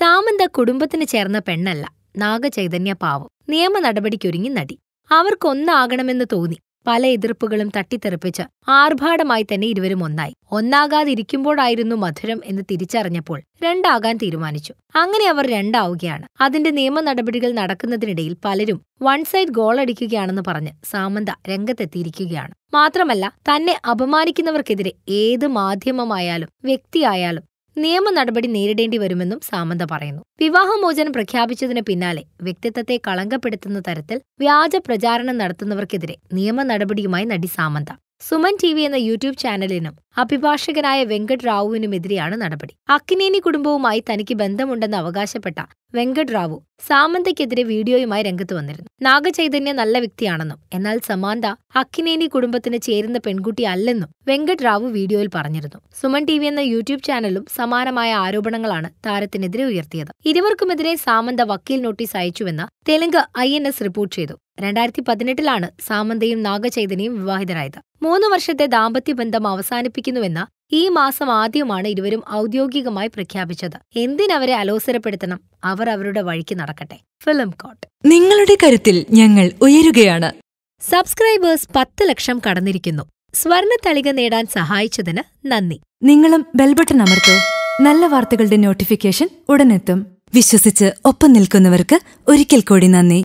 സാമന്ത കുടുംബത്തിന് ചേർന്ന പെണ്ണല്ല നാഗചൈതന്യ പാവം നിയമ നടപടിക്കൊരുങ്ങി നടി അവർക്കൊന്നാകണമെന്ന് തോന്നി പല എതിർപ്പുകളും തട്ടിത്തെറിപ്പിച്ച് ആർഭാടമായി തന്നെ ഇരുവരും ഒന്നായി ഒന്നാകാതിരിക്കുമ്പോഴായിരുന്നു മധുരം എന്ന് തിരിച്ചറിഞ്ഞപ്പോൾ രണ്ടാകാൻ തീരുമാനിച്ചു അങ്ങനെ അവർ രണ്ടാവുകയാണ് അതിന്റെ നിയമ നടപടികൾ നടക്കുന്നതിനിടയിൽ പലരും വൺ സൈഡ് ഗോൾ അടിക്കുകയാണെന്ന് പറഞ്ഞ് സാമന്ത രംഗത്തെത്തിയിരിക്കുകയാണ് മാത്രമല്ല തന്നെ അപമാനിക്കുന്നവർക്കെതിരെ ഏത് മാധ്യമമായാലും വ്യക്തിയായാലും നിയമ നടപടി നേരിടേണ്ടി വരുമെന്നും സാമന്ത പറയുന്നു വിവാഹമോചനം പ്രഖ്യാപിച്ചതിന് പിന്നാലെ വ്യക്തിത്വത്തെ കളങ്കപ്പെടുത്തുന്ന തരത്തിൽ വ്യാജ പ്രചാരണം നടത്തുന്നവർക്കെതിരെ നിയമ നടപടിയുമായി നടി സാമന്ത സുമൻ ടി വി എന്ന യൂട്യൂബ് ചാനലിനും അഭിഭാഷകനായ വെങ്കട് റാവുവിനുമെതിരെയാണ് നടപടി അക്കിനേനി കുടുംബവുമായി തനിക്ക് ബന്ധമുണ്ടെന്ന് അവകാശപ്പെട്ട വെങ്കട് റാവു സാമന്തയ്ക്കെതിരെ വീഡിയോയുമായി രംഗത്ത് വന്നിരുന്നു നാഗചൈതന്യ നല്ല വ്യക്തിയാണെന്നും എന്നാൽ സമാന്ത അക്കിനേനി കുടുംബത്തിന് ചേരുന്ന പെൺകുട്ടി അല്ലെന്നും വെങ്കട് റാവു വീഡിയോയിൽ പറഞ്ഞിരുന്നു സുമൻ ടി വി എന്ന യൂട്യൂബ് ചാനലും സമാനമായ ആരോപണങ്ങളാണ് താരത്തിനെതിരെ ഉയർത്തിയത് ഇരുവർക്കുമെതിരെ സാമന്ത വക്കീൽ നോട്ടീസ് അയച്ചുവെന്ന് Telugu I N S report ചെയ്തു രണ്ടായിരത്തി പതിനെട്ടിലാണ് സാമന്തയും നാഗചൈതന്യയും വിവാഹിതരായത് മൂന്ന് വർഷത്തെ ദാമ്പത്യബന്ധം അവസാനിപ്പിക്കുന്നുവെന്ന് ഈ മാസം ആദ്യമാണ് ഇരുവരും ഔദ്യോഗികമായി പ്രഖ്യാപിച്ചത് എന്തിനവരെ അലോസരപ്പെടുത്തണം അവർ അവരുടെ വഴിക്ക് നടക്കട്ടെ ഫിലിം കോട്ട് നിങ്ങളുടെ കരുത്തിൽ ഞങ്ങൾ ഉയരുകയാണ് സബ്സ്ക്രൈബേഴ്സ് പത്ത് ലക്ഷം കടന്നിരിക്കുന്നു സ്വർണ തളിക നേടാൻ സഹായിച്ചതിന് നന്ദി നിങ്ങളും ബെൽബട്ടൺ അമർത്തോ നല്ല വാർത്തകളുടെ നോട്ടിഫിക്കേഷൻ ഉടനെത്തും വിശ്വസിച്ച് ഒപ്പം നിൽക്കുന്നവർക്ക് ഒരിക്കൽ കൂടി നന്ദി